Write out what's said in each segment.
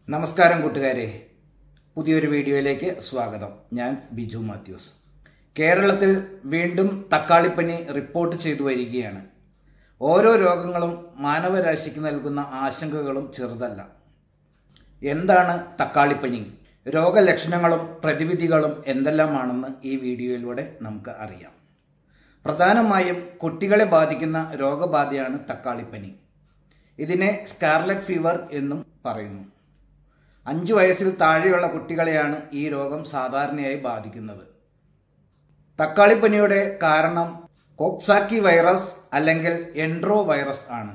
നമസ്കാരം കൂട്ടുകാരെ പുതിയൊരു വീഡിയോയിലേക്ക് സ്വാഗതം ഞാൻ ബിജു മാത്യൂസ് കേരളത്തിൽ വീണ്ടും തക്കാളിപ്പനി റിപ്പോർട്ട് ചെയ്തു വരികയാണ് ഓരോ രോഗങ്ങളും മാനവരാശിക്ക് നൽകുന്ന ആശങ്കകളും ചെറുതല്ല എന്താണ് തക്കാളിപ്പനി രോഗലക്ഷണങ്ങളും പ്രതിവിധികളും എന്തെല്ലാമാണെന്ന് ഈ വീഡിയോയിലൂടെ നമുക്ക് അറിയാം പ്രധാനമായും കുട്ടികളെ ബാധിക്കുന്ന രോഗബാധയാണ് തക്കാളിപ്പനി ഇതിനെ സ്കാർലറ്റ് ഫീവർ എന്നും പറയുന്നു അഞ്ചു വയസ്സിൽ താഴെയുള്ള കുട്ടികളെയാണ് ഈ രോഗം സാധാരണയായി ബാധിക്കുന്നത് തക്കാളിപ്പനിയുടെ കാരണം കോക്സാക്കി വൈറസ് അല്ലെങ്കിൽ എൻഡ്രോ വൈറസ് ആണ്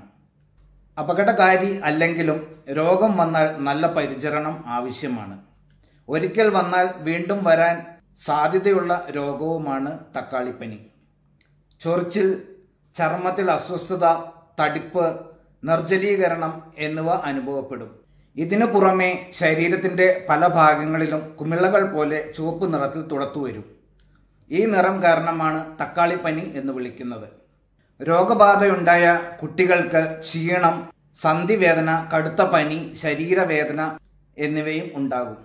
അപകടകാരി അല്ലെങ്കിലും രോഗം വന്നാൽ നല്ല പരിചരണം ആവശ്യമാണ് ഒരിക്കൽ വന്നാൽ വീണ്ടും വരാൻ സാധ്യതയുള്ള രോഗവുമാണ് തക്കാളിപ്പനി ചൊറിച്ചിൽ ചർമ്മത്തിൽ അസ്വസ്ഥത തടിപ്പ് നിർജ്ജലീകരണം എന്നിവ അനുഭവപ്പെടും ഇതിനു പുറമെ ശരീരത്തിന്റെ പല ഭാഗങ്ങളിലും കുമിളകൾ പോലെ ചുവപ്പ് നിറത്തിൽ തുളത്തുവരും ഈ നിറം കാരണമാണ് തക്കാളിപ്പനി എന്ന് വിളിക്കുന്നത് രോഗബാധയുണ്ടായ കുട്ടികൾക്ക് ക്ഷീണം സന്ധിവേദന കടുത്ത പനി ശരീരവേദന എന്നിവയും ഉണ്ടാകും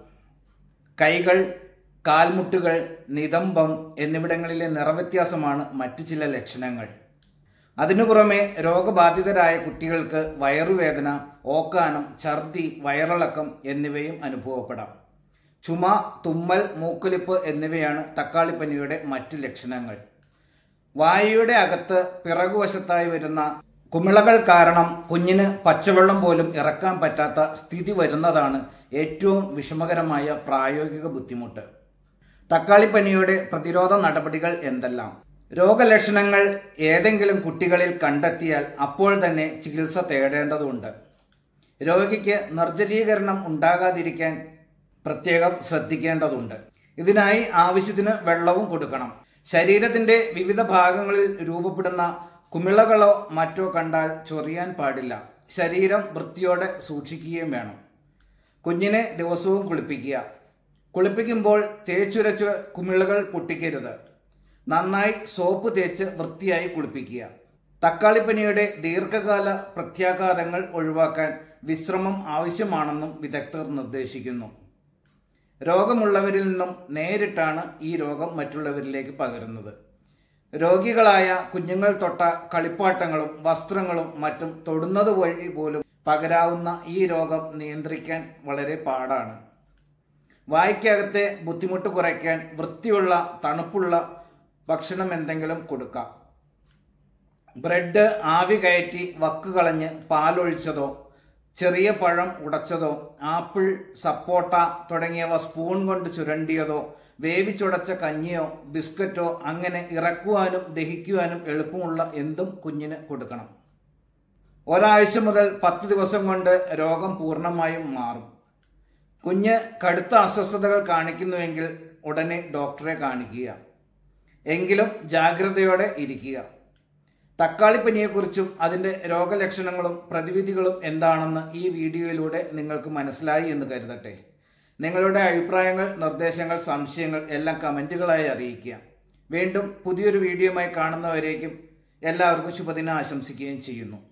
കൈകൾ കാൽമുട്ടുകൾ നിതംബം എന്നിവിടങ്ങളിലെ നിറവ്യത്യാസമാണ് മറ്റു ചില ലക്ഷണങ്ങൾ അതിനു പുറമെ രോഗബാധിതരായ കുട്ടികൾക്ക് വയറുവേദന ഓക്കാനം ഛർദി വയറിളക്കം എന്നിവയും അനുഭവപ്പെടാം ചുമ തുമ്മൽ മൂക്കൊലിപ്പ് എന്നിവയാണ് തക്കാളിപ്പനിയുടെ മറ്റ് ലക്ഷണങ്ങൾ വായയുടെ അകത്ത് പിറകുവശത്തായി വരുന്ന കുമിളകൾ കാരണം കുഞ്ഞിന് പച്ചവെള്ളം പോലും ഇറക്കാൻ പറ്റാത്ത സ്ഥിതി വരുന്നതാണ് ഏറ്റവും വിഷമകരമായ പ്രായോഗിക ബുദ്ധിമുട്ട് തക്കാളിപ്പനിയുടെ പ്രതിരോധ നടപടികൾ എന്തെല്ലാം രോഗലക്ഷണങ്ങൾ ഏതെങ്കിലും കുട്ടികളിൽ കണ്ടെത്തിയാൽ അപ്പോൾ തന്നെ ചികിത്സ തേടേണ്ടതുണ്ട് രോഗിക്ക് നിർജ്ജലീകരണം ഉണ്ടാകാതിരിക്കാൻ പ്രത്യേകം ശ്രദ്ധിക്കേണ്ടതുണ്ട് ഇതിനായി ആവശ്യത്തിന് വെള്ളവും കൊടുക്കണം ശരീരത്തിന്റെ വിവിധ ഭാഗങ്ങളിൽ രൂപപ്പെടുന്ന കുമിളകളോ മറ്റോ കണ്ടാൽ ചൊറിയാൻ പാടില്ല ശരീരം വൃത്തിയോടെ സൂക്ഷിക്കുകയും വേണം കുഞ്ഞിനെ ദിവസവും കുളിപ്പിക്കുക കുളിപ്പിക്കുമ്പോൾ തേച്ചുരച്ച് കുമിളകൾ പൊട്ടിക്കരുത് നന്നായി സോപ്പ് തേച്ച് വൃത്തിയായി കുളിപ്പിക്കുക തക്കാളിപ്പനിയുടെ ദീർഘകാല പ്രത്യാഘാതങ്ങൾ ഒഴിവാക്കാൻ വിശ്രമം ആവശ്യമാണെന്നും വിദഗ്ധർ നിർദ്ദേശിക്കുന്നു രോഗമുള്ളവരിൽ നിന്നും നേരിട്ടാണ് ഈ രോഗം മറ്റുള്ളവരിലേക്ക് പകരുന്നത് രോഗികളായ കുഞ്ഞുങ്ങൾ തൊട്ട കളിപ്പാട്ടങ്ങളും വസ്ത്രങ്ങളും മറ്റും തൊടുന്നത് വഴി പോലും പകരാവുന്ന ഈ രോഗം നിയന്ത്രിക്കാൻ വളരെ പാടാണ് വായ്ക്കകത്തെ ബുദ്ധിമുട്ട് കുറയ്ക്കാൻ വൃത്തിയുള്ള തണുപ്പുള്ള ഭക്ഷണം എന്തെങ്കിലും കൊടുക്കാം ബ്രെഡ് ആവി കയറ്റി വക്ക് കളഞ്ഞ് പാലൊഴിച്ചതോ ചെറിയ പഴം ഉടച്ചതോ ആപ്പിൾ സപ്പോട്ട തുടങ്ങിയവ സ്പൂൺ കൊണ്ട് ചുരണ്ടിയതോ വേവിച്ചുടച്ച കഞ്ഞിയോ ബിസ്ക്കറ്റോ അങ്ങനെ ഇറക്കുവാനും ദഹിക്കുവാനും എളുപ്പമുള്ള എന്തും കുഞ്ഞിന് കൊടുക്കണം ഒരാഴ്ച മുതൽ പത്ത് ദിവസം കൊണ്ട് രോഗം പൂർണ്ണമായും മാറും കുഞ്ഞ് കടുത്ത അസ്വസ്ഥതകൾ കാണിക്കുന്നുവെങ്കിൽ ഉടനെ ഡോക്ടറെ കാണിക്കുക എങ്കിലും ജാഗ്രതയോടെ ഇരിക്കുക തക്കാളിപ്പനിയെക്കുറിച്ചും അതിൻ്റെ രോഗലക്ഷണങ്ങളും പ്രതിവിധികളും എന്താണെന്ന് ഈ വീഡിയോയിലൂടെ നിങ്ങൾക്ക് മനസ്സിലായി എന്ന് കരുതട്ടെ നിങ്ങളുടെ അഭിപ്രായങ്ങൾ നിർദ്ദേശങ്ങൾ സംശയങ്ങൾ എല്ലാം കമൻറ്റുകളായി അറിയിക്കുക വീണ്ടും പുതിയൊരു വീഡിയോയുമായി കാണുന്നവരേക്കും എല്ലാവർക്കും ശുഭദിനം ആശംസിക്കുകയും ചെയ്യുന്നു